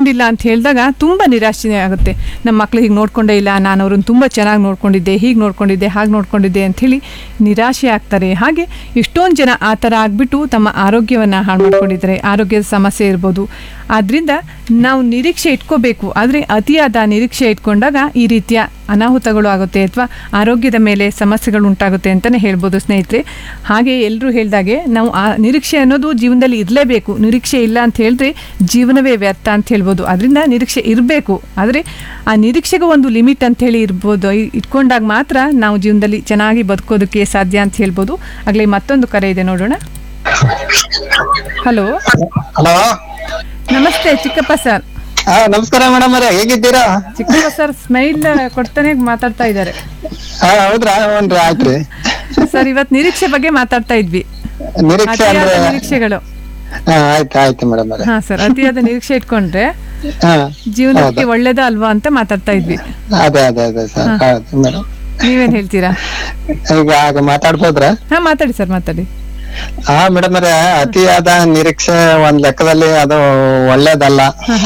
ನೋಡ್ಕೊಂಡಿಲ್ಲ ಅಂತ ಹೇಳಿದಾಗ ತುಂಬ ನಿರಾಶೆ ಆಗುತ್ತೆ ನಮ್ಮ ಮಕ್ಳು ಹೀಗೆ ನೋಡ್ಕೊಂಡೇ ಇಲ್ಲ ನಾನು ಅವ್ರನ್ನ ತುಂಬ ಚೆನ್ನಾಗಿ ನೋಡ್ಕೊಂಡಿದ್ದೆ ಹೀಗೆ ನೋಡ್ಕೊಂಡಿದ್ದೆ ಹಾಗೆ ನೋಡ್ಕೊಂಡಿದ್ದೆ ಅಂಥೇಳಿ ನಿರಾಶೆ ಆಗ್ತಾರೆ ಹಾಗೆ ಎಷ್ಟೊಂದು ಜನ ಆ ಥರ ಆಗಿಬಿಟ್ಟು ತಮ್ಮ ಆರೋಗ್ಯವನ್ನು ಹಾಳು ಮಾಡ್ಕೊಂಡಿದ್ದಾರೆ ಆರೋಗ್ಯದ ಸಮಸ್ಯೆ ಇರ್ಬೋದು ಆದ್ದರಿಂದ ನಾವು ನಿರೀಕ್ಷೆ ಇಟ್ಕೋಬೇಕು ಆದರೆ ಅತಿಯಾದ ನಿರೀಕ್ಷೆ ಇಟ್ಕೊಂಡಾಗ ಈ ರೀತಿಯ ಅನಾಹುತಗಳು ಆಗುತ್ತೆ ಅಥವಾ ಆರೋಗ್ಯದ ಮೇಲೆ ಸಮಸ್ಯೆಗಳು ಉಂಟಾಗುತ್ತೆ ಅಂತಲೇ ಹೇಳ್ಬೋದು ಸ್ನೇಹಿತರೆ ಹಾಗೆ ಎಲ್ಲರೂ ಹೇಳ್ದಾಗೆ ನಾವು ಆ ನಿರೀಕ್ಷೆ ಅನ್ನೋದು ಜೀವನದಲ್ಲಿ ಇರಲೇಬೇಕು ನಿರೀಕ್ಷೆ ಇಲ್ಲ ಅಂತ ಹೇಳಿದ್ರೆ ಜೀವನವೇ ವ್ಯರ್ಥ ಅಂತ ಹೇಳ್ಬೋದು ಅದರಿಂದ ನಿರೀಕ್ಷೆ ಇರಬೇಕು ಆದರೆ ಆ ನಿರೀಕ್ಷೆಗೂ ಒಂದು ಲಿಮಿಟ್ ಅಂತ ಹೇಳಿ ಇರ್ಬೋದು ಇ- ಇಟ್ಕೊಂಡಾಗ ಮಾತ್ರ ನಾವು ಜೀವನದಲ್ಲಿ ಚೆನ್ನಾಗಿ ಬದುಕೋದಕ್ಕೆ ಸಾಧ್ಯ ಅಂತ ಹೇಳ್ಬೋದು ಆಗಲೇ ಮತ್ತೊಂದು ಕರೆ ಇದೆ ನೋಡೋಣ ಹಲೋ ಹಲೋ ನಮಸ್ತೆ ಚಿಕ್ಕಪ್ಪ ಸರ್ ಹಾ ನಮಸ್ಕಾರ ಮೇಡಮ್ ಅವರೇ ಹೇಗಿದ್ದೀರಾ ಚಿಕ್ಕಪ್ಪ ಸರ್ ಸ್ಮೈಲ್ ಕೊಡ್ತಾನೆ ಮಾತಾಡ್ತಾ ಇದ್ದಾರೆ ಹಾ ಹೌದ್ರಾ ಹ್ಞೂನ್ರಿ ಆಯ್ತ್ರಿ ಸರ್ ಇವತ್ತು ನಿರೀಕ್ಷೆ ಬಗ್ಗೆ ಮಾತಾಡ್ತಾ ಇದ್ವಿ ನಿರೀಕ್ಷೆ ಅತಿಯಾದ ಅಂದ್ರೆ ನಿರೀಕ್ಷೆಗಳು ಹಾ ಆಯ್ತು ಆಯ್ತು ಮೇಡಮ್ ಅವರೇ ಹಾ ಸರ್ ಅತಿಯಾದ ನಿರೀಕ್ಷೆ ಇಟ್ಕೊಂಡ್ರೆ ಹಾ ಜೀವನಕ್ಕೆ ಒಳ್ಳೇದ ಅಲ್ವಾ ಅಂತ ಮಾತಾಡ್ತಾ ಇದ್ವಿ ಅದೇ ಅದೇ ಅದೇ ಸರ್ ಹೌದು ಮೇಡಮ್ ನೀವೇನ್ ಹೇಳ್ತೀರಾ ಈಗ ಆಗ ಮಾತಾಡ್ಬೋದ್ರ ಹಾ ಮಾತಾಡಿ ಸರ್ ಮಾತಾಡಿ ಹಾ ಮೇಡಮ್ ಅವರೇ ಅತಿಯಾದ ನಿರೀಕ್ಷೆ ಒಂದ್ ಲೆಕ್ಕದಲ್ಲಿ ಅದು ಒಳ್ಳೇದಲ್ಲ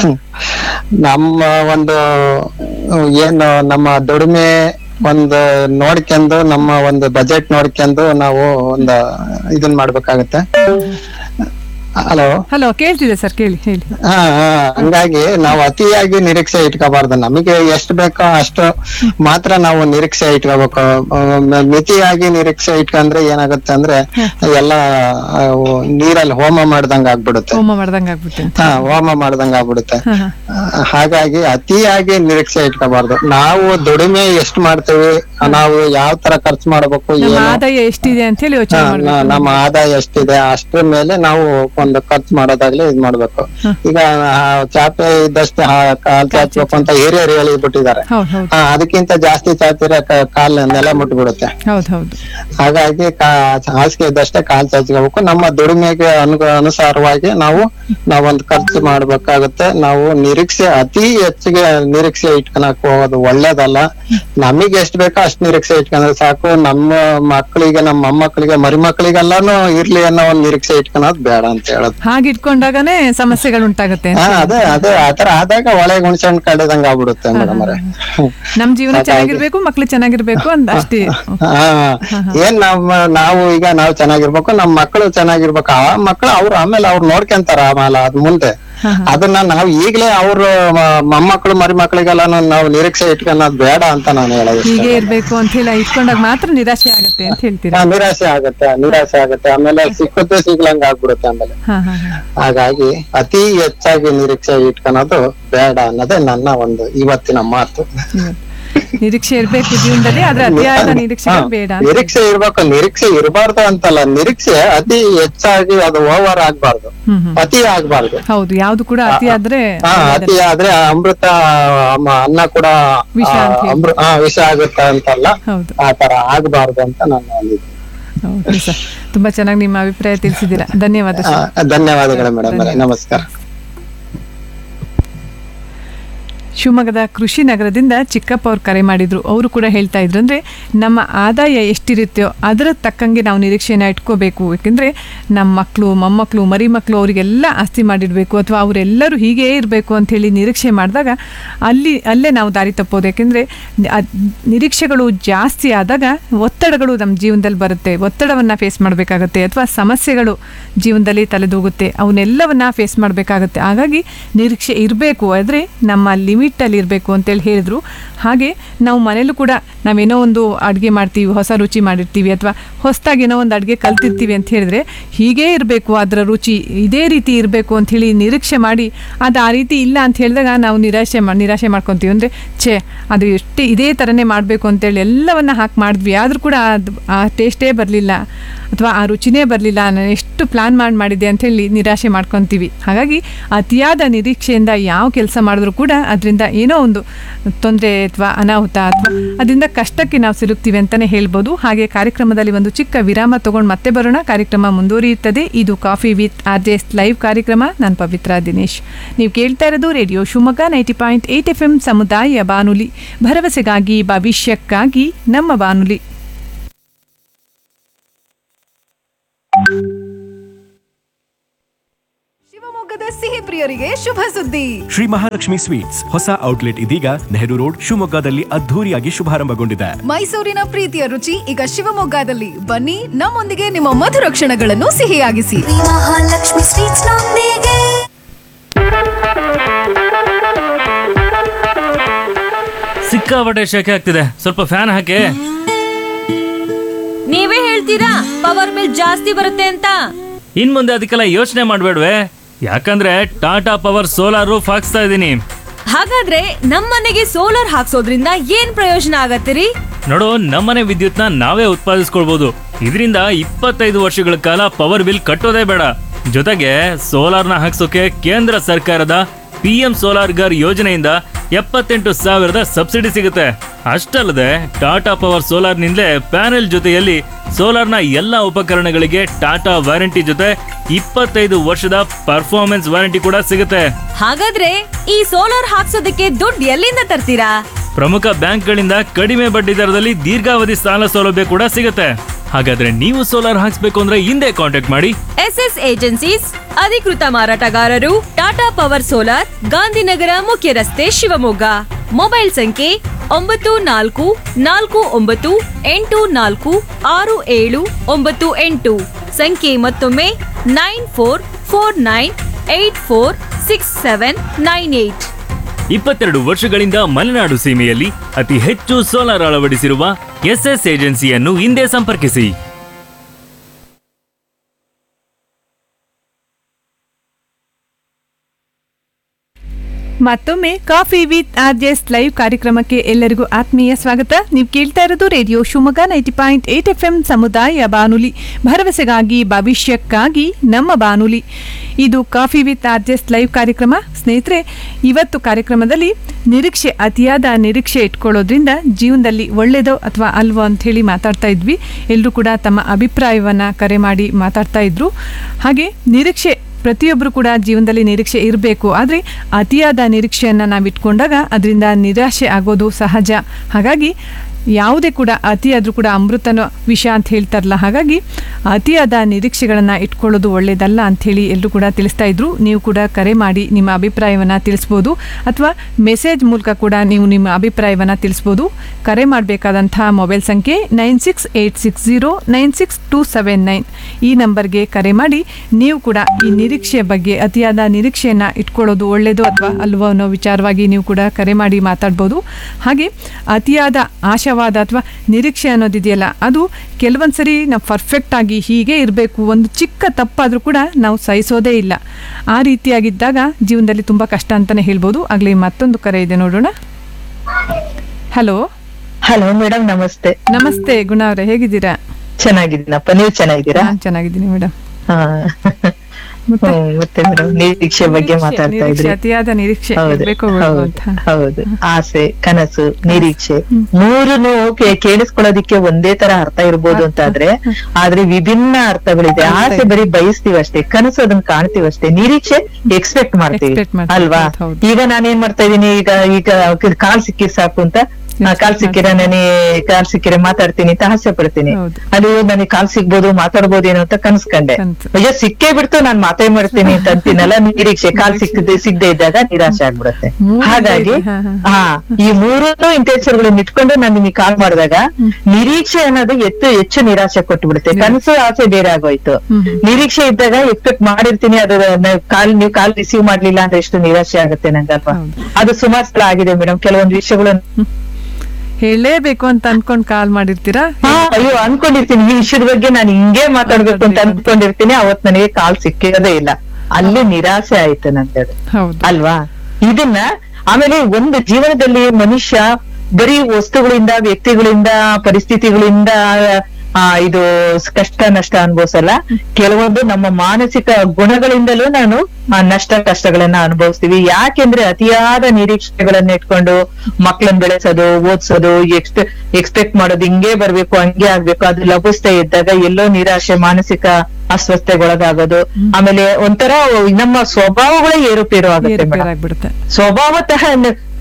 ನಮ್ಮ ಒಂದು ಏನು ನಮ್ಮ ದುಡಿಮೆ ಒಂದು ನೋಡ್ಕೊಂಡು ನಮ್ಮ ಒಂದು ಬಜೆಟ್ ನೋಡ್ಕೊಂಡು ನಾವು ಒಂದು ಇದನ್ ಮಾಡ್ಬೇಕಾಗತ್ತೆ ಹಲೋ ಹಲೋ ಕೇಳ್ತಿದೆ ಸರ್ ಕೇಳಿ ಹೇಳಿ ಹಾ ಹಾ ಹಂಗಾಗಿ ನಾವು ಅತಿಯಾಗಿ ನಿರೀಕ್ಷೆ ಇಟ್ಕೋಬಾರ್ದು ನಮಗೆ ಎಷ್ಟು ಬೇಕೋ ಅಷ್ಟು ಮಾತ್ರ ನಾವು ನಿರೀಕ್ಷೆ ಇಟ್ಕೋಬೇಕು ಮ- ಮಿತಿಯಾಗಿ ನಿರೀಕ್ಷೆ ಇಟ್ಕೊಂಡ್ರೆ ಏನಾಗುತ್ತೆ ಅಂದ್ರೆ ಎಲ್ಲ ಅವು ನೀರಲ್ಲಿ ಹೋಮ ಮಾಡ್ದಂಗ ಆಗ್ಬಿಡುತ್ತೆ ಹೋಮ ಮಾಡ್ದಂಗ ಆಗ್ಬಿಟ್ಟೆ ಹಾ ಹೋಮ ಮಾಡ್ದಂಗ ಆಗ್ಬಿಡುತ್ತೆ ಹಾ ಹಾ ಆ, ಹಾಗಾಗಿ ಅತಿಯಾಗಿ ನಿರೀಕ್ಷೆ ಇಟ್ಕೋಬಾರ್ದು ನಾವು ದುಡಿಮೆ ಎಷ್ಟು ಮಾಡ್ತೀವಿ ನಾವು ಯಾವ ತರ ಖರ್ಚು ಮಾಡ್ಬೇಕು ನಮ್ಮ ಏನು ಆದಾಯ ಎಷ್ಟಿದೆ ಅಂತ ಹೇಳಿ ಯೋಚನೆ ಹಾ, ನ- ಮಾಡ್ಬೇಕು ನಮ್ಮ ಆದಾಯ ಎಷ್ಟಿದೆ ಅಷ್ಟ್ರ ಮೇಲೆ ನಾವು ಒಂದು ಖರ್ಚು ಮಾಡೋದಾಗ್ಲಿ ಇದ್ ಮಾಡ್ಬೇಕು ಈಗ ಆ, ಚಾಪೆ ಇದ್ದಷ್ಟು ಹಾ- ಕಾಲ್ ಚಾಚಬೇಕು ಅಂತ ಹಿರಿಯರು ಹೇಳಿ ಬಿಟ್ಟಿದ್ದಾರೆ ಹೌದು ಹೌದು ಹಾ ಅದಕ್ಕಿಂತ ಜಾಸ್ತಿ ಚಾಚಿದ್ರೆ ಕ- ಕಾಲ್ ನೆಲ ಮುಟ್ಬಿಡುತ್ತೆ ಹೌದು ಹೌದು ಹಾಗಾಗಿ ಕಾ- ಹಾಸಿಗೆ ಇದ್ದಷ್ಟೇ ಕಾಲ್ ಚಾಚ್ಕೋಬೇಕು ನಮ್ಮ ದುಡಿಮೆಗೆ ಅನು ಅನುಸಾರವಾಗಿ ನಾವು ನಾವೊಂದು ಖರ್ಚು ಮಾಡ್ಬೇಕಾಗುತ್ತೆ ನಾವು ನಿರೀಕ್ಷೆ ಅತಿ ಹೆಚ್ಚಿಗೆ ನಿರೀಕ್ಷೆ ಇಟ್ಕೊಳಕ್ ಹೋಗೋದು ಒಳ್ಳೇದಲ್ಲ ನಮಗೆ ಎಷ್ಟ್ ಬೇಕೋ ಅಷ್ಟ್ ನಿರೀಕ್ಷೆ ಇಟ್ಕೊಂಡ್ರೆ ಸಾಕು ನಮ್ಮ ಮಕ್ಕಳಿಗೆ ನಮ್ಮ ಮೊಮ್ಮಕ್ಕಳಿಗೆ ಮರಿಮಕ್ಕಳಿಗೆಲ್ಲಾನು ಇರ್ಲಿ ಅನ್ನೋ ಒಂದ್ ನಿರೀಕ್ಷೆ ಇಟ್ಕೊಳೋದ್ ಬೇಡ ಅಂತ ಹೇಳೋದು ಹಾಗೆ ಇಟ್ಕೊಂಡಾಗನೇ ಸಮಸ್ಯೆಗಳು ಉಂಟಾಗುತ್ತೆ ಹಾ ಅದೇ ಅದೇ ಆತರ ಆದಾಗ ಒಳೆ ಗುಣಸಣ್ಣ ಕಡಿದಂಗ ಆಗ್ಬಿಡುತ್ತೆ ಮೇಡಮ್ ಅವರೇ ನಮ್ ಜೀವನ ಚೆನ್ನಾಗಿರ್ಬೇಕು ಮಕ್ಳು ಚೆನ್ನಾಗಿರ್ಬೇಕು ಅಂತ ಅಷ್ಟೇ ಹಾ ಏನ್ ನಮ್ಮ ನಾವು ಈಗ ನಾವು ಚೆನ್ನಾಗಿರ್ಬೇಕು ನಮ್ ಮಕ್ಕಳು ಚೆನ್ನಾಗಿರ್ಬೇಕು ಆ ಮಕ್ಕಳು ಅವ್ರು ಆಮೇಲೆ ಅವ್ರು ನೋಡ್ಕೊಂತಾರ ಆಮೇಲೆ ಅದ್ ಮುಂದೆ ಅದನ್ನ ನಾವು ಈಗ್ಲೇ ಅವ್ರು ಮ- ಮೊಮ್ಮಕ್ಕಳು ಮರಿ ಮಕ್ಕಳಿಗೆಲ್ಲಾನು ನಾವು ನಿರೀಕ್ಷೆ ಇಟ್ಕೊಳ್ಳೋದು ಬೇಡ ಅಂತ ನಾನು ಹೇಳೋದು ಹೀಗೆ ಇರ್ಬೇಕು ಅಂತ ಹೇಳಿ ಇಟ್ಕೊಂಡಾಗ ಮಾತ್ರ ನಿರಾಶೆ ಆಗುತ್ತೆ ಅಂತ ಹೇಳ್ತೀರಾ ಹಾ, ನಿರಾಸೆ ಆಗತ್ತೆ ನಿರಾಸೆ ಆಗತ್ತೆ ಆಮೇಲೆ ಸಿಕ್ಕುತ್ತೆ ಸಿಗ್ಲಂಗ ಆಗ್ಬಿಡುತ್ತೆ ಆಮೇಲೆ ಹಾ ಹಾ ಹಾ ಹಾಗಾಗಿ ಅತಿ ಹೆಚ್ಚಾಗಿ ನಿರೀಕ್ಷೆ ಇಟ್ಕೊಳೋದು ಬೇಡ ಅನ್ನೋದೇ ನನ್ನ ಒಂದು ಇವತ್ತಿನ ಮಾತು ಇವತ್ತು. ನಿರೀಕ್ಷೆ ಇರ್ಬೇಕು ಜೀವನದಲ್ಲಿ ಆದ್ರೆ ಅತಿಯಾದ ನಿರೀಕ್ಷೆ ಬೇಡ ಅಂತ. ನಿರೀಕ್ಷೆ ಇರ್ಬೇಕು ನಿರೀಕ್ಷೆ ಇರಬಾರ್ದು ಅಂತಲ್ಲ ನಿರೀಕ್ಷೆ ಅತಿ ಹೆಚ್ಚಾಗಿ ಅದು ಓವರ್ ಆಗ್ಬಾರ್ದು ಹ್ಮ್ ಹ್ಮ್ ಅತಿ ಆಗ್ಬಾರ್ದು ಹೌದು ಯಾವ್ದು ಕೂಡ ಅತಿ ಆದ್ರೆ ಹಾ ಅತಿ ಆದ್ರೆ ಅಮೃತ ಮ- ಅನ್ನ ಕೂಡ ವಿಷ ಆ, ಅಂತ ಹೇಳಿ. ಅಮೃ- ಹಾ, ವಿಷ ಆಗುತ್ತೆ ಅಂತಲ್ಲ ಹೌದು ಆ ತರ ಆಗ್ಬಾರ್ದು ಅಂತ ನಾನು ಅಂದಿದ್ದೆ. ಓಕೆ ಸರ್ ತುಂಬಾ ಚೆನ್ನಾಗಿ ನಿಮ್ಮ ಅಭಿಪ್ರಾಯ ತಿಳಿಸಿದ್ದೀರಾ ಧನ್ಯವಾದ ಆ, ಸರ್ ಧನ್ಯವಾದಗಳು ಮೇಡಮ್ ನಮಸ್ಕಾರ ಶಿವಮೊಗ್ಗದ ಕೃಷಿ ನಗರದಿಂದ ಚಿಕ್ಕಪ್ಪ ಅವ್ರು ಕರೆ ಮಾಡಿದ್ರು ಅವರು ಕೂಡ ಹೇಳ್ತಾ ಇದ್ರು ಅಂದ್ರೆ ನಮ್ಮ ಆದಾಯ ಎಷ್ಟಿರುತ್ತೋ ಅದರ ತಕ್ಕಂಗೆ ನಾವು ನಿರೀಕ್ಷೆನ ಇಟ್ಕೋಬೇಕು ಯಾಕೆಂದ್ರೆ ನಮ್ಮ ಮಕ್ಕಳು ಮೊಮ್ಮಕ್ಕಳು ಮರಿ ಮಕ್ಕಳು ಅವರಿಗೆಲ್ಲ ಆಸ್ತಿ ಮಾಡಿಡಬೇಕು ಅಥವಾ ಅವರೆಲ್ಲರೂ ಹೀಗೇ ಇರಬೇಕು ಅಂತ ಹೇಳಿ ನಿರೀಕ್ಷೆ ಮಾಡಿದಾಗ ಅಲ್ಲಿ ಅಲ್ಲೇ ನಾವು ದಾರಿ ತಪ್ಪೋದು ಯಾಕೆಂದ್ರೆ ಅದ್- ನಿರೀಕ್ಷೆಗಳು ಜಾಸ್ತಿ ಆದಾಗ ಒತ್ತಡಗಳು ನಮ್ಮ ಜೀವನದಲ್ಲಿ ಬರುತ್ತೆ ಒತ್ತಡವನ್ನು ಫೇಸ್ ಮಾಡಬೇಕಾಗತ್ತೆ ಅಥವಾ ಸಮಸ್ಯೆಗಳು ಜೀವನದಲ್ಲಿ ತಲೆದೂಗುತ್ತೆ ಅವನ್ನೆಲ್ಲವನ್ನ ಫೇಸ್ ಮಾಡಬೇಕಾಗತ್ತೆ ಹಾಗಾಗಿ ನಿರೀಕ್ಷೆ ಇರಬೇಕು ಆದರೆ ನಮ್ಮ ಲಿಮಿಟಲ್ಲಿ ಇರಬೇಕು ಅಂತೇಳಿ ಹೇಳಿದ್ರು ಹಾಗೆ ನಾವು ಮನೇಲೂ ಕೂಡ ನಾವೇನೋ ಒಂದು ಅಡುಗೆ ಮಾಡ್ತೀವಿ ಹೊಸ ರುಚಿ ಮಾಡಿರ್ತೀವಿ ಅಥವಾ ಹೊಸದಾಗಿ ಏನೋ ಒಂದು ಅಡುಗೆ ಕಲ್ತಿರ್ತೀವಿ ಅಂತ ಹೇಳಿದ್ರೆ ಹೀಗೇ ಇರಬೇಕು ಅದರ ರುಚಿ ಇದೇ ರೀತಿ ಇರಬೇಕು ಅಂಥೇಳಿ ನಿರೀಕ್ಷೆ ಮಾಡಿ ಅದು ಆ ರೀತಿ ಇಲ್ಲ ಅಂತ ಹೇಳಿದಾಗ ನಾವು ನಿರಾಶೆ ಮಾ ನಿರಾಶೆ ಮಾಡ್ಕೊತೀವಿ ಅಂದರೆ ಛೇ ಅದು ಎಷ್ಟೇ ಇದೇ ಥರನೇ ಮಾಡಬೇಕು ಅಂತೇಳಿ ಎಲ್ಲವನ್ನ ಹಾಕಿ ಮಾಡಿದ್ವಿ ಆದರೂ ಕೂಡ ಅದು ಆ ಟೇಸ್ಟೇ ಬರಲಿಲ್ಲ ಅಥವಾ ಆ ರುಚಿನೇ ಬರಲಿಲ್ಲ ನಾನು ಎಷ್ಟು ಪ್ಲ್ಯಾನ್ ಮಾಡಿ ಮಾಡಿದ್ದೆ ಅಂಥೇಳಿ ನಿರಾಶೆ ಮಾಡ್ಕೊತೀವಿ ಹಾಗಾಗಿ ಅತಿಯಾದ ನಿರೀಕ್ಷೆಯಿಂದ ಯಾವ ಕೆಲಸ ಮಾಡಿದ್ರೂ ಕೂಡ ಅದರಿಂದ ಏನೋ ಒಂದು ತೊಂದರೆ ಅಥವಾ ಅನಾಹುತ ಅಥವಾ ಅದರಿಂದ ಕಷ್ಟಕ್ಕೆ ನಾವು ಸಿಲುಕ್ತೀವಿ ಅಂತಲೇ ಹೇಳ್ಬೋದು ಹಾಗೆ ಕಾರ್ಯಕ್ರಮದಲ್ಲಿ ಒಂದು ಚಿಕ್ಕ ವಿರಾಮ ತಗೊಂಡು ಮತ್ತೆ ಬರೋಣ ಕಾರ್ಯಕ್ರಮ ಮುಂದುವರಿಯುತ್ತದೆ ಇದು coffee with R J S live ಕಾರ್ಯಕ್ರಮ ನಾನು ಪವಿತ್ರ ದಿನೇಶ್ ನೀವು ಕೇಳ್ತಾ ಇರೋದು radio Shivamogga ninety point eight F M ಸಮುದಾಯ ಬಾನುಲಿ ಭರವಸೆಗಾಗಿ ಭವಿಷ್ಯಕ್ಕಾಗಿ ನಮ್ಮ ಬಾನುಲಿ ಶಿವಮೊಗ್ಗದ ಸಿಹಿ ಪ್ರಿಯರಿಗೆ ಶುಭ ಸುದ್ದಿ ಶ್ರೀ ಮಹಾಲಕ್ಷ್ಮಿ ಸ್ವೀಟ್ಸ್ ಹೊಸ ಔಟ್ಲೆಟ್ ಇದೀಗ ನೆಹರು ರೋಡ್ ಶಿವಮೊಗ್ಗದಲ್ಲಿ ಅದ್ಧೂರಿಯಾಗಿ ಶುಭಾರಂಭಗೊಂಡಿದೆ ಮೈಸೂರಿನ ಪ್ರೀತಿಯ ರುಚಿ ಈಗ ಶಿವಮೊಗ್ಗದಲ್ಲಿ ಬನ್ನಿ ನಮ್ಮೊಂದಿಗೆ ನಿಮ್ಮ ಮಧುರ ಕ್ಷಣಗಳನ್ನು ಸಿಹಿಯಾಗಿಸಿ ಮಹಾಲಕ್ಷ್ಮಿ ಸ್ವೀಟ್ಸ್ ನೊಂದಿಗೆ ಸಿಕ್ಕಾಪಟ್ಟೆ ಶೆಕೆ ಆಗ್ತಿದೆ ಸ್ವಲ್ಪ ಫ್ಯಾನ್ ಹಾಕಿ ನೀವೇ ಹೇಳ್ತೀರಾ ಪವರ್ ಬಿಲ್ ಜಾಸ್ತಿ ಬರುತ್ತೆ ಅಂತ ಇನ್ ಮುಂದೆ ಅದಕ್ಕೆಲ್ಲ ಯೋಚನೆ ಮಾಡ್ಬೇಡ್ವೆ ಯಾಕಂದ್ರೆ ಟಾಟಾ ಪವರ್ ಸೋಲಾರ್ ರೂಫ್ ಹಾಕ್ಸ್ತಾ ಇದ್ದೀನಿ ಹಾಗಾದ್ರೆ ನಮ್ಮನೆಗೆ ಸೋಲಾರ್ ಹಾಕ್ಸೋದ್ರಿಂದ ಏನ್ ಪ್ರಯೋಜನ ಆಗತ್ತಿರಿ ನೋಡು ನಮ್ಮನೆ ವಿದ್ಯುತ್ನ ನಾವೇ ಉತ್ಪಾದಿಸ್ಕೊಳ್ಬಹುದು ಇದರಿಂದ ಇಪ್ಪತ್ತೈದು ವರ್ಷಗಳ ಕಾಲ ಪವರ್ ಬಿಲ್ ಕಟ್ಟೋದೇ ಬೇಡ ಜೊತೆಗೆ ಸೋಲಾರ್ನ ಹಾಕ್ಸೋಕೆ ಕೇಂದ್ರ ಸರ್ಕಾರದ ಪಿ ಎಂ ಸೋಲಾರ್ ಗರ್ ಯೋಜನೆಯಿಂದ ಎಪ್ಪತ್ತೆಂಟು ಸಾವಿರದ ಸಬ್ಸಿಡಿ ಸಿಗುತ್ತೆ ಅಷ್ಟಲ್ಲದೆ ಟಾಟಾ ಪವರ್ ಸೋಲಾರ್ನಿಂದಲೇ ಪ್ಯಾನೆಲ್ ಜೊತೆಯಲ್ಲಿ ಸೋಲಾರ್ನ ಎಲ್ಲ ಉಪಕರಣಗಳಿಗೆ ಟಾಟಾ ವಾರಂಟಿ ಜೊತೆ ಇಪ್ಪತ್ತೈದು ವರ್ಷದ ಪರ್ಫಾರ್ಮೆನ್ಸ್ ವಾರಂಟಿ ಕೂಡ ಸಿಗುತ್ತೆ ಹಾಗಾದ್ರೆ ಈ ಸೋಲಾರ್ ಹಾಕ್ಸೋದಕ್ಕೆ ದುಡ್ಡು ಎಲ್ಲಿಂದ ತರ್ತೀರಾ ಪ್ರಮುಖ ಬ್ಯಾಂಕ್ಗಳಿಂದ ಕಡಿಮೆ ಬಡ್ಡಿ ದರದಲ್ಲಿ ದೀರ್ಘಾವಧಿ ಸಾಲ ಸೌಲಭ್ಯ ಕೂಡ ಸಿಗುತ್ತೆ ಹಾಗಾದ್ರೆ ನೀವು ಸೋಲಾರ್ ಹಾಕ್ಸ್ಬೇಕು ಅಂದ್ರೆ ಹಿಂದೆ ಕಾಂಟ್ಯಾಕ್ಟ್ ಮಾಡಿ ಎಸ್ ಎಸ್ ಏಜೆನ್ಸೀಸ್ ಅಧಿಕೃತ ಮಾರಾಟಗಾರರು ಟಾಟಾ ಪವರ್ ಸೋಲಾರ್ ಗಾಂಧಿನಗರ ಮುಖ್ಯ ರಸ್ತೆ ಶಿವಮೊಗ್ಗ ಮೊಬೈಲ್ ಸಂಖ್ಯೆ ಒಂಬತ್ತು ನಾಲ್ಕು ನಾಲ್ಕು ಒಂಬತ್ತು ಎಂಟು ನಾಲ್ಕು ಆರು ಏಳು ಒಂಬತ್ತು ಎಂಟು ಸಂಖ್ಯೆ ಮತ್ತೊಮ್ಮೆ nine four four nine eight four six seven nine eight ಇಪ್ಪತ್ತೆರಡು ವರ್ಷಗಳಿಂದ ಮಲೆನಾಡು ಸೀಮೆಯಲ್ಲಿ ಅತಿ ಹೆಚ್ಚು ಸೋಲಾರ್ ಅಳವಡಿಸಿರುವ ಎಸ್ಎಸ್ ಏಜೆನ್ಸಿಯನ್ನು ಹಿಂದೆ ಸಂಪರ್ಕಿಸಿ ಮತ್ತೊಮ್ಮೆ coffee with R JS live ಕಾರ್ಯಕ್ರಮಕ್ಕೆ ಎಲ್ಲರಿಗೂ ಆತ್ಮೀಯ ಸ್ವಾಗತ ನೀವು ಕೇಳ್ತಾ ಇರೋದು radio Shivamogga ninety point eight F M ಸಮುದಾಯ ಬಾನುಲಿ ಭರವಸೆಗಾಗಿ ಭವಿಷ್ಯಕ್ಕಾಗಿ ನಮ್ಮ ಬಾನುಲಿ ಇದು coffee with R JS live ಕಾರ್ಯಕ್ರಮ ಸ್ನೇಹಿತರೆ ಇವತ್ತು ಕಾರ್ಯಕ್ರಮದಲ್ಲಿ ನಿರೀಕ್ಷೆ ಅತಿಯಾದ ನಿರೀಕ್ಷೆ ಇಟ್ಕೊಳ್ಳೋದ್ರಿಂದ ಜೀವನದಲ್ಲಿ ಒಳ್ಳೆಯದೋ ಅಥವಾ ಅಲ್ವೋ ಅಂತ ಹೇಳಿ ಮಾತಾಡ್ತಾ ಇದ್ವಿ ಎಲ್ಲರೂ ಕೂಡ ತಮ್ಮ ಅಭಿಪ್ರಾಯವನ್ನು ಕರೆ ಮಾಡಿ ಮಾತಾಡ್ತಾ ಇದ್ರು ಹಾಗೆ ನಿರೀಕ್ಷೆ ಪ್ರತಿಯೊಬ್ಬರು ಕೂಡ ಜೀವನದಲ್ಲಿ ನಿರೀಕ್ಷೆ ಇರಬೇಕು ಆದರೆ ಅತಿಯಾದ ನಿರೀಕ್ಷೆಯನ್ನು ನಾವು ಇಟ್ಕೊಂಡಾಗ ಅದರಿಂದ ನಿರಾಶೆ ಆಗೋದು ಸಹಜ ಹಾಗಾಗಿ ಯಾವುದೇ ಕೂಡ ಅತಿಯಾದರೂ ಕೂಡ ಅಮೃತನ ವಿಷ ಅಂತ ಹೇಳ್ತಾರಲ್ಲ ಹಾಗಾಗಿ ಅತಿಯಾದ ನಿರೀಕ್ಷೆಗಳನ್ನು ಇಟ್ಕೊಳ್ಳೋದು ಒಳ್ಳೆಯದಲ್ಲ ಅಂಥೇಳಿ ಎಲ್ಲರೂ ಕೂಡ ತಿಳಿಸ್ತಾ ಇದ್ರು ನೀವು ಕೂಡ ಕರೆ ಮಾಡಿ ನಿಮ್ಮ ಅಭಿಪ್ರಾಯವನ್ನು ತಿಳಿಸ್ಬೋದು ಅಥವಾ ಮೆಸೇಜ್ ಮೂಲಕ ಕೂಡ ನೀವು ನಿಮ್ಮ ಅಭಿಪ್ರಾಯವನ್ನು ತಿಳಿಸ್ಬೋದು ಕರೆ ಮಾಡಬೇಕಾದಂಥ ಮೊಬೈಲ್ ಸಂಖ್ಯೆ nine six eight six zero nine six two seven nine ಈ ನಂಬರ್ಗೆ ಕರೆ ಮಾಡಿ ನೀವು ಕೂಡ ಈ ನಿರೀಕ್ಷೆಯ ಬಗ್ಗೆ ಅತಿಯಾದ ನಿರೀಕ್ಷೆಯನ್ನು ಇಟ್ಕೊಳ್ಳೋದು ಒಳ್ಳೆಯದು ಅಥವಾ ಅಲ್ವೋ ಅನ್ನೋ ವಿಚಾರವಾಗಿ ನೀವು ಕೂಡ ಕರೆ ಮಾಡಿ ಮಾತಾಡ್ಬೋದು ಹಾಗೆ ಅತಿಯಾದ ಆಶಾವಾದ ಅಥವಾ ನಿರೀಕ್ಷೆ ಅನ್ನೋದಿದೆಯಲ್ಲ ಅದು ಕೆಲವೊಂದು ಸರಿ ನಾವು ಪರ್ಫೆಕ್ಟ್ ಆಗಿ ಹೀಗೆ ಇರಬೇಕು ಒಂದು ಚಿಕ್ಕ ತಪ್ಪಾದರೂ ಕೂಡ ನಾವು ಸಹಿಸೋದೇ ಇಲ್ಲ ಆ ರೀತಿಯಾಗಿದ್ದಾಗ ಜೀವನದಲ್ಲಿ ತುಂಬ ಕಷ್ಟ ಅಂತಲೇ ಹೇಳ್ಬೋದು ಆಗಲಿ ಮತ್ತೊಂದು ಕರೆ ಇದೆ ನೋಡೋಣ ಹಲೋ ಹಲೋ ಮೇಡಮ್ ನಮಸ್ತೆ ನಮಸ್ತೆ ಗುಣ ಅವರೇ ಹೇಗಿದ್ದೀರಾ ಚೆನ್ನಾಗಿದ್ದೀನಪ್ಪ ನೀವು ಚೆನ್ನಾಗಿದ್ದೀರಾ ನಾನು ಚೆನ್ನಾಗಿದ್ದೀನಿ ಮೇಡಮ್ ಹಾ ಮತ್ತೆ? ಹ್ಮ್, ಮತ್ತೆ ಮೇಡಮ್ ನಿರೀಕ್ಷೆ ಬಗ್ಗೆ ಮಾತಾಡ್ತಾ ಇದ್ರಿ ಅತಿಯಾದ ನಿರೀಕ್ಷೆ ಹೌದು ಇರ್ಬೇಕೋ ಬೇಡವೋ ಹೌದು ಅಂತ ಹೌದು ಆಸೆ ಕನಸು ನಿರೀಕ್ಷೆ ಮೂರನ್ನು ಕೇ- ಕೇಳಿಸ್ಕೊಳ್ಳೋದಿಕ್ಕೆ ಒಂದೇ ತರ ಅರ್ಥ ಇರ್ಬೋದು ಅಂತ ಆದ್ರೆ ಆದ್ರೆ ವಿಭಿನ್ನ ಅರ್ಥಗಳಿದೆ ಆಸೆ ಬರೀ ಬಯಸ್ತೀವಿ ಅಷ್ಟೇ ಕನಸು ಅದನ್ನ ಕಾಣ್ತೀವಿ ಅಷ್ಟೇ ನಿರೀಕ್ಷೆ ಎಕ್ಸ್ಪೆಕ್ಟ್ ಮಾಡ್ತೀವಿ Expect ಮಾಡ್ತೀವಿ, ಅಲ್ವಾ ಹೌದು, ಹೌದು. ಈಗ ನಾನೇನ್ ಮಾಡ್ತಾ ಇದೀನಿ ಈಗ ಈಗ ಕಾಲ್ ಸಿಕ್ಕಿರ್ ಸಾಕು ಅಂತ ಆ, ಕಾಲ್ ಸಿಕ್ಕಿರ ನಾನೇ ಕಾಲ್ ಸಿಕ್ಕಿರೆ ಮಾತಾಡ್ತೀನಿ ಅಂತ ಹಾಸ್ಯ ಪಡ್ತೀನಿ ಹೌದು. ಅದು ನನಗೆ ಕಾಲ್ ಸಿಗ್ಬೋದು ಮಾತಾಡ್ಬೋದೇನೋ ಅಂತ ಕನ್ಸ್ಕೊಂಡೆ ಕನ್ಸು. ಅಯ್ಯೋ ಸಿಕ್ಕೇ ಬಿಡ್ತು ನಾನ್ ಮಾತೇ ಮಾಡ್ತೀನಿ ಅಂತ ಅಂತೀನಲ್ಲ ನಿರೀಕ್ಷೆ ಕಾಲ್ ಸಿಕ್ಕದೆ ಸಿಗದೆ ಇದ್ದಾಗ ನಿರಾಶೆ ಆಗ್ಬಿಡುತ್ತೆ ಮೂರು ಹಾಗಾಗಿ ಇದೆ, ಹಾ, ಹಾ. ಹಾ ಈ ಮೂರನ್ನು ಇಂಟೆನ್ಷನ್ಗಳನ್ನ ಇಟ್ಕೊಂಡು ನಾನು ನಿಮಗೆ ಕಾಲ್ ಮಾಡಿದಾಗ ನಿರೀಕ್ಷೆ ಅನ್ನೋದು ಹೆಚ್ಚು ಹೆಚ್ಚು ನಿರಾಶೆ ಕೊಟ್ಟು ಕನಸು ಆಸೆ ಬೇರೆ ಆಗೋಯ್ತು ಹ್ಮ್. ನಿರೀಕ್ಷೆ ಇದ್ದಾಗ ಎಕ್ಸ್ಪೆಕ್ಟ್ ಮಾಡಿರ್ತೀನಿ ಅದು ನ- ಕಾಲ್ ನೀವು ಕಾಲ್ ರಿಸೀವ್ ಮಾಡ್ಲಿಲ್ಲ ಅಂದ್ರೆ ಎಷ್ಟು ನಿರಾಶೆ ಆಗುತ್ತೆ ನಂಗಲ್ವಾ ಹೌದು. ಅದು ಸುಮಾರು ಸಲ ಆಗಿದೆ ಮೇಡಮ್ ಕೆಲವೊಂದು ವಿಷಯಗಳನ್ನು ಹೇಳಲೇಬೇಕು ಅಂತ ಅನ್ಕೊಂಡು ಕಾಲ್ ಮಾಡಿರ್ತೀರಾ ಹಾ ಅಯ್ಯೋ ಅನ್ಕೊಂಡಿರ್ತೀನಿ ಈ ವಿಷಯದ ಬಗ್ಗೆ ನಾನು ಹಿಂಗೆ ಮಾತಾಡ್ಬೇಕು ಅಂತ ಅನ್ಕೊಂಡಿರ್ತೀನಿ ಅವತ್ ನನಗೆ ಕಾಲ್ ಸಿಕ್ಕಿರೋದೇ ಇಲ್ಲ ಅಲ್ಲಿ ನಿರಾಸೆ ಆಯ್ತು ನಂಗೆ ಅದು ಹೌದು ಅಲ್ವಾ ಇದನ್ನ ಆಮೇಲೆ ಒಂದು ಜೀವನದಲ್ಲಿ ಮನುಷ್ಯ ಬರೀ ವಸ್ತುಗಳಿಂದ ವ್ಯಕ್ತಿಗಳಿಂದ ಪರಿಸ್ಥಿತಿಗಳಿಂದ ಆ ಇದು ಕಷ್ಟ ನಷ್ಟ ಅನುಭವಿಸಲ್ಲ ಕೆಲವೊಂದು ನಮ್ಮ ಮಾನಸಿಕ ಗುಣಗಳಿಂದಲೂ ನಾನು ಆ ನಷ್ಟ ಕಷ್ಟಗಳನ್ನ ಅನುಭವಿಸ್ತೀವಿ ಯಾಕೆಂದ್ರೆ ಅತಿಯಾದ ನಿರೀಕ್ಷೆಗಳನ್ನ ಇಟ್ಕೊಂಡು ಮಕ್ಕಳನ್ನ ಬೆಳೆಸೋದು ಓದ್ಸೋದು ಎಕ್ಸ್ಪೆ ಎಕ್ಸ್ಪೆಕ್ಟ್ ಮಾಡೋದು ಹಿಂಗೆ ಬರ್ಬೇಕು ಹಂಗೆ ಆಗ್ಬೇಕು ಅದು ಲಭಿಸ್ತಾ ಇದ್ದಾಗ ಎಲ್ಲೋ ನಿರಾಶೆ ಮಾನಸಿಕ ಅಸ್ವಸ್ಥಗೊಳಗಾಗೋದು ಆಮೇಲೆ ಒಂಥರ ನಮ್ಮ ಸ್ವಭಾವಗಳೇ ಏರುಪೇರು ಆಗುತ್ತೆ ಮೇಡಮ್ ಏರುಪೇರಾಗ್ಬಿಡುತ್ತೆ ಸ್ವಭಾವತಃ ನ-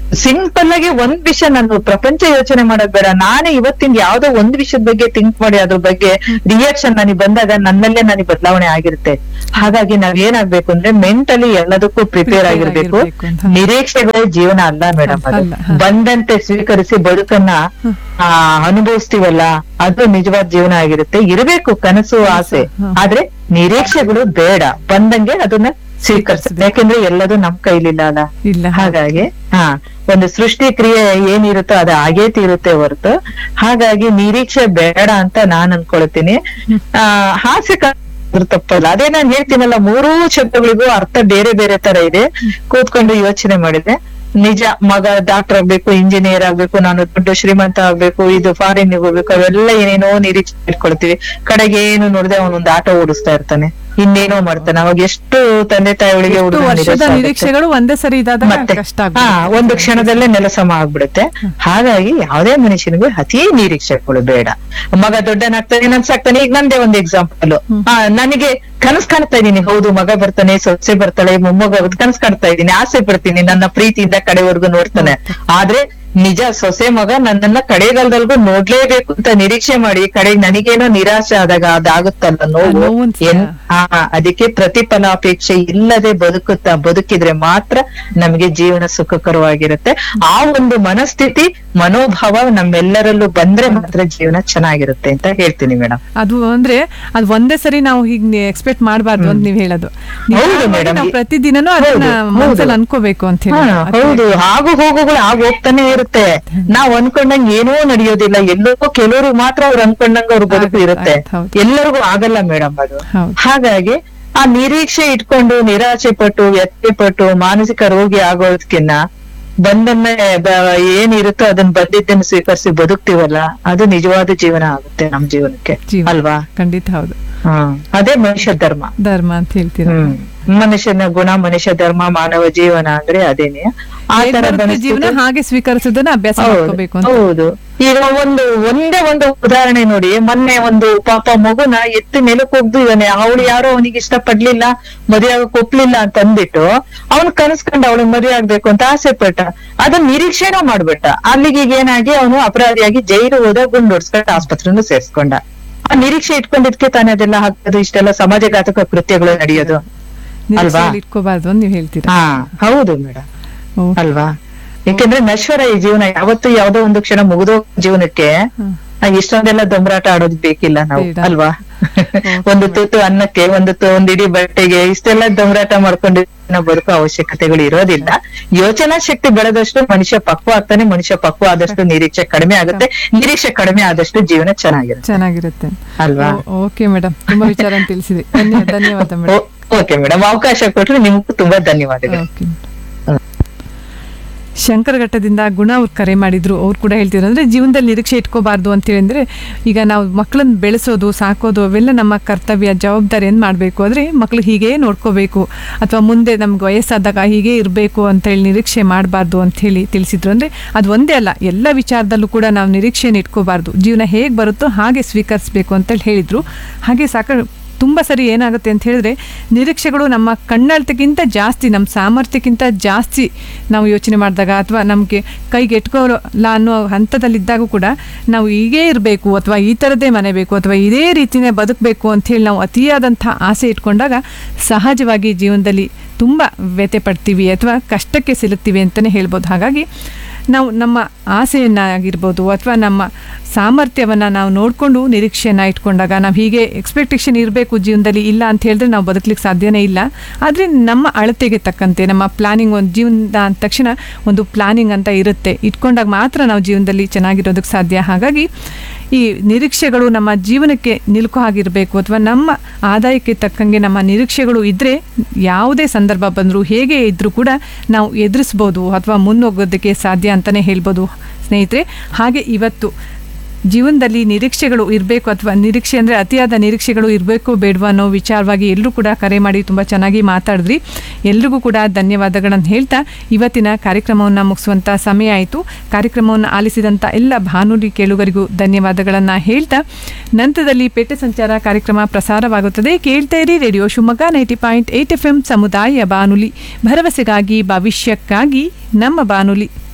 ಸಿಂಪಲ್ ಆಗಿ ಒಂದ್ ವಿಷಯ ನಾನು ಪ್ರಪಂಚ ಯೋಚನೆ ಮಾಡೋದ್ ಬೇಡ ನಾನೇ ಇವತ್ತಿನ ಯಾವ್ದೋ ಒಂದ್ ವಿಷಯದ ಬಗ್ಗೆ ಥಿಂಕ್ ಮಾಡಿ ಅದ್ರ ಬಗ್ಗೆ ರಿಯಾಕ್ಷನ್ ನನಗೆ ಬಂದಾಗ ನನ್ನಲ್ಲೇ ನನಗೆ ಬದಲಾವಣೆ ಆಗಿರುತ್ತೆ ಹಾಗಾಗಿ ನಾವ್ ಏನಾಗ್ಬೇಕು ಅಂದ್ರೆ ಮೆಂಟಲಿ ಎಲ್ಲದಕ್ಕೂ ಪ್ರಿಪೇರ್ Prepare ಆಗಿರ್ಬೇಕು ಆಗಿರ್ಬೇಕು ಅಂತ. ನಿರೀಕ್ಷೆಗಳೇ ಜೀವನ ಅಲ್ಲ ಮೇಡಮ್ ಅದು ಅಲ್ಲ, ಹ. ಬಂದಂತೆ ಸ್ವೀಕರಿಸಿ ಬದುಕನ್ನ ಆ ಅನುಭವಿಸ್ತೀವಲ್ಲ ಅದು ನಿಜವಾದ ಜೀವನ ಆಗಿರುತ್ತೆ ಇರಬೇಕು ಕನಸು ಆಸೆ ಹ. ಆದ್ರೆ ನಿರೀಕ್ಷೆಗಳು ಬೇಡ ಬಂದಂಗೆ ಅದನ್ನ ಸ್ವೀಕರಿಸ ಯಾಕೆಂದ್ರೆ ಎಲ್ಲದೂ ನಮ್ ಕೈಲಿಲ್ಲ ಅಲ್ಲ ಇಲ್ಲ ಹಾಗಾಗಿ ಹಾ ಒಂದು ಸೃಷ್ಟಿ ಕ್ರಿಯೆ ಏನಿರುತ್ತೋ ಅದು ಹಾಗೇ ತೀರುತ್ತೆ ಹೊರತು ಹಾಗಾಗಿ ನಿರೀಕ್ಷೆ ಬೇಡ ಅಂತ ನಾನ್ ಅನ್ಕೊಳ್ತೀನಿ ಆ ಹಾಸ್ಯ ಕ- ಅದ್ರ ತಪ್ಪಲ್ಲ ಅದೇ ನಾನ್ ಹೇಳ್ತೀನಲ್ಲ ಮೂರೂ ಶಬ್ದಗಳಿಗೂ ಅರ್ಥ ಬೇರೆ ಬೇರೆ ತರ ಇದೆ ಕೂತ್ಕೊಂಡು ಯೋಚನೆ ಮಾಡಿದೆ ನಿಜ ಮಗ ಡಾಕ್ಟರ್ ಆಗ್ಬೇಕು ಇಂಜಿನಿಯರ್ ಆಗ್ಬೇಕು ನಾನು ದೊಡ್ಡ ಶ್ರೀಮಂತ ಆಗ್ಬೇಕು ಇದು ಫಾರಿನ್ ಹೋಗ್ಬೇಕು ಅವೆಲ್ಲ ಏನೇನೋ ನಿರೀಕ್ಷೆ ಇಟ್ಕೊಳ್ತೀವಿ ಕಡೆಗೆ ಏನು ನೋಡಿದ್ರೆ ಅವನೊಂದು ಆಟೋ ಓಡಿಸ್ತಾ ಇರ್ತಾನೆ ಇನ್ನೇನೋ ಮಾಡ್ತಾನೆ ಅವಾಗ ಎಷ್ಟು ತಂದೆ ತಾಯಿಗಳಿಗೆ ಎಷ್ಟು ಹುಡುಗ ವರ್ಷದ ನಿರಾಸೆ ಆಗುತ್ತೆ. ನಿರೀಕ್ಷೆಗಳು ಒಂದೇ ಸರಿ ಇದಾದ ಮತ್ತೆ ಕಷ್ಟ ಹಾ ಆಗ್ಬಿಡುತ್ತೆ. ಒಂದು ಕ್ಷಣದಲ್ಲೇ ನೆಲಸಮ ಆಗ್ಬಿಡುತ್ತೆ ಹಾಗಾಗಿ ಯಾವುದೇ ಮನುಷ್ಯನಿಗೂ ಅತಿ ನಿರೀಕ್ಷೆಗಳು ಬೇಡ ಮಗ ದೊಡ್ಡನಾಗ್ತಾನೆ ನನ್ಸಾಗ್ತಾನೆ ಈಗ ನಂದೇ ಒಂದು ಎಕ್ಸಾಂಪಲ್ ನನಗೆ ಕನಸು ಕಾಣ್ತಾ ಇದ್ದೀನಿ ಹೌದು ಮಗ ಬರ್ತಾನೆ ಸೊಸೆ ಬರ್ತಾಳೆ ಮೊಮ್ಮಗ ಕನಸು ಕಾಣ್ತಾ ಇದ್ದೀನಿ ಆಸೆ ಪಡ್ತೀನಿ ನನ್ನ ಪ್ರೀತಿಯಿಂದ ಕಡೆವರೆಗೂ ನೋಡ್ತಾನೆ ಆದ್ರೆ ನಿಜ ಸೊಸೆ ಮಗ ನನ್ನನ್ನ ಕಡೆಗಾಲದಲ್ಗೂ ನೋಡ್ಲೇಬೇಕು ಅಂತ ನಿರೀಕ್ಷೆ ಮಾಡಿ ಕಡೆಗೆ ನನಗೇನೋ ನಿರಾಶೆ ಆದಾಗ ಅದಾಗುತ್ತಲ್ಲ ನೋವು ನೋವು ಅನ್ಸುತ್ತೆ. ಎನ್- ಹಾ ಅದಕ್ಕೆ ಪ್ರತಿಫಲಾಪೇಕ್ಷೆ ಇಲ್ಲದೆ ಬದುಕುತ್ತಾ ಬದುಕಿದ್ರೆ ಮಾತ್ರ ನಮಗೆ ಜೀವನ ಸುಖಕರವಾಗಿರುತ್ತೆ ಆ ಒಂದು ಮನಸ್ಥಿತಿ ಮನೋಭಾವ ನಮ್ಮೆಲ್ಲರಲ್ಲೂ ಬಂದ್ರೆ ಮಾತ್ರ ಜೀವನ ಚೆನ್ನಾಗಿರುತ್ತೆ ಅಂತ ಹೇಳ್ತೀನಿ ಮೇಡಮ್ ಅದು ಅಂದ್ರೆ ಅದು ಒಂದೇ ಸರಿ ನಾವು ಹೀಗೆ ಎಕ್ಸ್ಪೆಕ್ಟ್ ಮಾಡಬಾರ್ದು ಅಂತ ನೀವ್ ಹೇಳೋದು ನಿಧಾನವಾಗಿ madam. ನಾವು ಪ್ರತಿದಿನನೂ ಅದನ್ನ ಹೌದು, ಮನಸ್ಸಲ್ಲಿ ಹೌದು. ಅನ್ಕೋಬೇಕು ಅಂತ ಹೇಳಿ ಹಾ, ಹೌದು ಆಗು ಹೋಗುಗಳು ಆಗ ಹೋಗ್ತಾನೆ ಇರುತ್ತೆ ನಾವ್ ಅನ್ಕೊಂಡಂಗ್ ಏನೂ ನಡೆಯೋದಿಲ್ಲ ಎಲ್ಲೋ ಕೆಲವರು ಮಾತ್ರ ಅವ್ರು ಅನ್ಕೊಂಡಂಗ ಅವ್ರ ಬದುಕು ಆಗುತ್ತೆ, ಇರುತ್ತೆ ಆಗುತ್ತೆ, ಹೌದು. ಎಲ್ಲರಿಗೂ ಆಗಲ್ಲ ಮೇಡಮ್ ಅದು ಹೌದು. ಹಾಗಾಗಿ ಆ ನಿರೀಕ್ಷೆ ಇಟ್ಕೊಂಡು ನಿರಾಶೆ ಪಟ್ಟು ವ್ಯತ್ಯೆ ಪಟ್ಟು ಮಾನಸಿಕ ರೋಗಿ ಆಗೋದಕ್ಕಿನ್ನ ಬಂದನ್ನೇ ಬ- ಏನಿರುತ್ತೋ ಅದನ್ನ ಬಂದಿದ್ದನ್ನು ಸ್ವೀಕರಿಸಿ ಬದುಕ್ತಿವಲ್ಲ ಅದು ನಿಜವಾದ ಜೀವನ ಆಗುತ್ತೆ ನಮ್ ಜೀವನಕ್ಕೆ ಜೀವನ. ಅಲ್ವಾ ಖಂಡಿತ ಹೌದು ಹ್ಮ್ ಅದೇ ಮನುಷ್ಯ ಧರ್ಮ ಧರ್ಮ ಅಂತ ಹೇಳ್ತೀರಾ ಹ್ಮ್ ಮನುಷ್ಯನ ಗುಣ ಮನುಷ್ಯ ಧರ್ಮ ಮಾನವ ಜೀವನ ಅಂದ್ರೆ ಅದೇನೆ ಆ ಹೇಗ್ ತರ ಬರುತ್ತೆ ಮನಸ್ಥಿತಿ- ಜೀವನ ಹಾಗೆ ಸ್ವೀಕರಿಸೋದನ್ನ ಅಭ್ಯಾಸ ಹೌದು, ಮಾಡ್ಕೋಬೇಕು ಅಂತ ಹೌದು ಈಗ ಒಂದು ಒಂದೇ ಒಂದು ಉದಾಹರಣೆ ನೋಡಿ ಮೊನ್ನೆ ಒಂದು ಪಾಪ ಮಗುನ ಎತ್ತಿ ಮೇಲಕ್ಕೆ ಹೋಗ್ದು ಇದ್ದಾನೆ ಅವಳು ಯಾರೋ ಅವನಿಗೆ ಇಷ್ಟ ಪಡ್ಲಿಲ್ಲ ಮದುವೆ ಆಗಕ್ ಒಪ್ಲಿಲ್ಲ ಅಂತ ಅಂದ್ಬಿಟ್ಟು ಅವ್ನು ಕನಸ್ಕೊಂಡ ಅವಳಿಗೆ ಮದುವೆ ಆಗ್ಬೇಕು ಅಂತ ಆಸೆ ಪಟ್ಟ ಅದನ್ನ ನಿರೀಕ್ಷೆನೂ ಮಾಡ್ಬಿಟ್ಟ ಅಲ್ಲಿಗೆ ಈಗ ಏನಾಗಿ ಅವನು ಅಪರಾಧಿಯಾಗಿ ಜೈಲು ಹೋದ ಗುಂಡು ಹೊಡ್ಸ್ಕೊಂಡು ಆಸ್ಪತ್ರೆನೂ ಸೇರ್ಸ್ಕೊಂಡ ಆ ನಿರೀಕ್ಷೆ ಇಟ್ಕೊಂಡಿದ್ಕೆ ತಾನೇ ಅದೆಲ್ಲ ಹಾಕೋದು ಇಷ್ಟೆಲ್ಲ ಸಮಾಜಘಾತಕ ಕೃತ್ಯಗಳು ನಡೆಯೋದು ನಿರೀಕ್ಷೆಯಲ್ಲಿ ಇಟ್ಕೋಬಾರ್ದು ಅಂತ ನೀವ್ ಹೇಳ್ತೀರಾ ಹಾ ಹೌದು ಮೇಡಮ್ ಓ, ಅಲ್ವಾ ಯಾಕೆಂದ್ರೆ ನಶ್ವರ ಈ ಜೀವನ ಯಾವತ್ತು ಯಾವ್ದೋ ಒಂದು ಕ್ಷಣ ಮುಗಿದೋ ಜೀವನಕ್ಕೆ ಹ್ಮ್. ಆ, ಇಷ್ಟೊಂದೆಲ್ಲ ದೊಂಬರಾಟ ಆಡೋದ್ ಬೇಕಿಲ್ಲ ನಾವು ಬೇಡ. ಅಲ್ವಾ ಒಂದು ತುತ್ತು ಅನ್ನಕ್ಕೆ ಒಂದು ತು- ಒಂದ್ ಇಡೀ ಬಟ್ಟೆಗೆ ಇಷ್ಟೆಲ್ಲ ದೊಂಬರಾಟ ಮಾಡ್ಕೊಂಡು ನಾವು ಬದುಕೋ ಅವಶ್ಯಕತೆಗಳು ಇರೋದಿಲ್ಲ ಯೋಚನಾ ಶಕ್ತಿ ಬೆಳೆದಷ್ಟು ಮನುಷ್ಯ ಪಕ್ವ ಆಗ್ತಾನೆ ಮನುಷ್ಯ ಪಕ್ವ ಆದಷ್ಟು ನಿರೀಕ್ಷೆ ಕಡಿಮೆ ಆಗುತ್ತೆ ನಿರೀಕ್ಷೆ ಕಡಿಮೆ ಆದಷ್ಟು ಜೀವನ ಚೆನ್ನಾಗಿರುತ್ತೆ ಚೆನ್ನಾಗಿರುತ್ತೆ ಅಲ್ವಾ ಓಕೆ ಮೇಡಮ್ ತುಂಬಾ ವಿಚಾರ ತಿಳಿಸಿದೆ ಧನ್ಯ- ಧನ್ಯವಾದ ಮೇಡಮ್ ಓಕೆ ಮೇಡಮ್ ಅವಕಾಶ ಕೊಟ್ರೆ ನಿಮ್ಗೂ ತುಂಬಾ ಧನ್ಯವಾದಗಳು ಓಕೆ ಶಂಕರಘಟ್ಟದಿಂದ ಗುಣ ಅವ್ರು ಕರೆ ಮಾಡಿದ್ರು ಅವ್ರು ಕೂಡ ಹೇಳ್ತಿದ್ರು ಅಂದರೆ ಜೀವನದಲ್ಲಿ ನಿರೀಕ್ಷೆ ಇಟ್ಕೋಬಾರ್ದು ಅಂತ ಹೇಳಿದ್ರೆ ಈಗ ನಾವು ಮಕ್ಕಳನ್ನ ಬೆಳೆಸೋದು ಸಾಕೋದು ಅವೆಲ್ಲ ನಮ್ಮ ಕರ್ತವ್ಯ ಜವಾಬ್ದಾರಿಯನ್ನು ಮಾಡಬೇಕು ಆದರೆ ಮಕ್ಕಳು ಹೀಗೇ ನೋಡ್ಕೋಬೇಕು ಅಥವಾ ಮುಂದೆ ನಮ್ಗೆ ವಯಸ್ಸಾದಾಗ ಹೀಗೆ ಇರಬೇಕು ಅಂತೇಳಿ ನಿರೀಕ್ಷೆ ಮಾಡಬಾರ್ದು ಅಂಥೇಳಿ ತಿಳಿಸಿದ್ರು ಅಂದರೆ ಅದು ಒಂದೇ ಅಲ್ಲ ಎಲ್ಲ ವಿಚಾರದಲ್ಲೂ ಕೂಡ ನಾವು ನಿರೀಕ್ಷೆನ ಇಟ್ಕೋಬಾರ್ದು ಜೀವನ ಹೇಗೆ ಬರುತ್ತೋ ಹಾಗೆ ಸ್ವೀಕರಿಸಬೇಕು ಅಂತೇಳಿ ಹೇಳಿದರು ಹಾಗೆ ಸಾಕ ತುಂಬ ಸರಿ ಏನಾಗುತ್ತೆ ಅಂತ ಹೇಳಿದ್ರೆ ನಿರೀಕ್ಷೆಗಳು ನಮ್ಮ ಕಣ್ಣಳತೆಗಿಂತ ಜಾಸ್ತಿ ನಮ್ಮ ಸಾಮರ್ಥ್ಯಕ್ಕಿಂತ ಜಾಸ್ತಿ ನಾವು ಯೋಚನೆ ಮಾಡಿದಾಗ ಅಥವಾ ನಮಗೆ ಕೈಗೆ ಎಟ್ಕೋಲ್ಲ ಅನ್ನೋ ಹಂತದಲ್ಲಿದ್ದಾಗ ಕೂಡ ನಾವು ಹೀಗೇ ಇರಬೇಕು ಅಥವಾ ಈ ಥರದ್ದೇ ಮನೆ ಬೇಕು ಅಥವಾ ಇದೇ ರೀತಿನೇ ಬದುಕಬೇಕು ಅಂಥೇಳಿ ನಾವು ಅತಿಯಾದಂಥ ಆಸೆ ಇಟ್ಕೊಂಡಾಗ ಸಹಜವಾಗಿ ಜೀವನದಲ್ಲಿ ತುಂಬ ವ್ಯಥೆ ಪಡ್ತೀವಿ ಅಥವಾ ಕಷ್ಟಕ್ಕೆ ಸಿಲುಕ್ತೀವಿ ಅಂತಲೇ ಹೇಳ್ಬೋದು ಹಾಗಾಗಿ ನಾವು ನಮ್ಮ ಆಸೆಯನ್ನಾಗಿರ್ಬೋದು ಅಥವಾ ನಮ್ಮ ಸಾಮರ್ಥ್ಯವನ್ನು ನಾವು ನೋಡಿಕೊಂಡು ನಿರೀಕ್ಷೆಯನ್ನು ಇಟ್ಕೊಂಡಾಗ ನಾವು ಹೀಗೆ ಎಕ್ಸ್ಪೆಕ್ಟೇಷನ್ ಇರಬೇಕು ಜೀವನದಲ್ಲಿ ಇಲ್ಲ ಅಂತ ಹೇಳಿದ್ರೆ ನಾವು ಬದುಕಲಿಕ್ಕೆ ಸಾಧ್ಯನೇ ಇಲ್ಲ ಆದರೆ ನಮ್ಮ ಅಳತೆಗೆ ತಕ್ಕಂತೆ ನಮ್ಮ ಪ್ಲಾನಿಂಗ್ ಒಂದು ಜೀವನದ ಅಂದ ತಕ್ಷಣ ಒಂದು ಪ್ಲಾನಿಂಗ್ ಅಂತ ಇರುತ್ತೆ ಇಟ್ಕೊಂಡಾಗ ಮಾತ್ರ ನಾವು ಜೀವನದಲ್ಲಿ ಚೆನ್ನಾಗಿರೋದಕ್ಕೆ ಸಾಧ್ಯ ಹಾಗಾಗಿ ಈ ನಿರೀಕ್ಷೆಗಳು ನಮ್ಮ ಜೀವನಕ್ಕೆ ನಿಲುಕು ಆಗಿರಬೇಕು ಅಥವಾ ನಮ್ಮ ಆದಾಯಕ್ಕೆ ತಕ್ಕಂಗೆ ನಮ್ಮ ನಿರೀಕ್ಷೆಗಳು ಇದ್ದರೆ ಯಾವುದೇ ಸಂದರ್ಭ ಬಂದರೂ ಹೇಗೆ ಇದ್ದರೂ ಕೂಡ ನಾವು ಎದುರಿಸ್ಬೋದು ಅಥವಾ ಮುನ್ನೋಗೋದಕ್ಕೆ ಸಾಧ್ಯ ಅಂತಲೇ ಹೇಳ್ಬೋದು ಸ್ನೇಹಿತರೆ ಹಾಗೆ ಇವತ್ತು ಜೀವನದಲ್ಲಿ ನಿರೀಕ್ಷೆಗಳು ಇರಬೇಕು ಅಥವಾ ನಿರೀಕ್ಷೆ ಅಂದರೆ ಅತಿಯಾದ ನಿರೀಕ್ಷೆಗಳು ಇರಬೇಕು ಬೇಡವಾ ಅನ್ನೋ ವಿಚಾರವಾಗಿ ಎಲ್ಲರೂ ಕೂಡ ಕರೆ ಮಾಡಿ ತುಂಬ ಚೆನ್ನಾಗಿ ಮಾತಾಡಿದ್ರಿ ಎಲ್ರಿಗೂ ಕೂಡ ಧನ್ಯವಾದಗಳನ್ನು ಹೇಳ್ತಾ ಇವತ್ತಿನ ಕಾರ್ಯಕ್ರಮವನ್ನು ಮುಗಿಸುವಂಥ ಸಮಯ ಆಯಿತು ಕಾರ್ಯಕ್ರಮವನ್ನು ಆಲಿಸಿದಂಥ ಎಲ್ಲ ಭಾನುಲಿ ಕೇಳುಗರಿಗೂ ಧನ್ಯವಾದಗಳನ್ನು ಹೇಳ್ತಾ ನಂತರದಲ್ಲಿ ಪೇಟೆ ಸಂಚಾರ ಕಾರ್ಯಕ್ರಮ ಪ್ರಸಾರವಾಗುತ್ತದೆ ಕೇಳ್ತಾ ಇರಿ radio Shivamogga ninety point eight F M ಸಮುದಾಯ ಬಾನುಲಿ ಭರವಸೆಗಾಗಿ ಭವಿಷ್ಯಕ್ಕಾಗಿ ನಮ್ಮ ಬಾನುಲಿ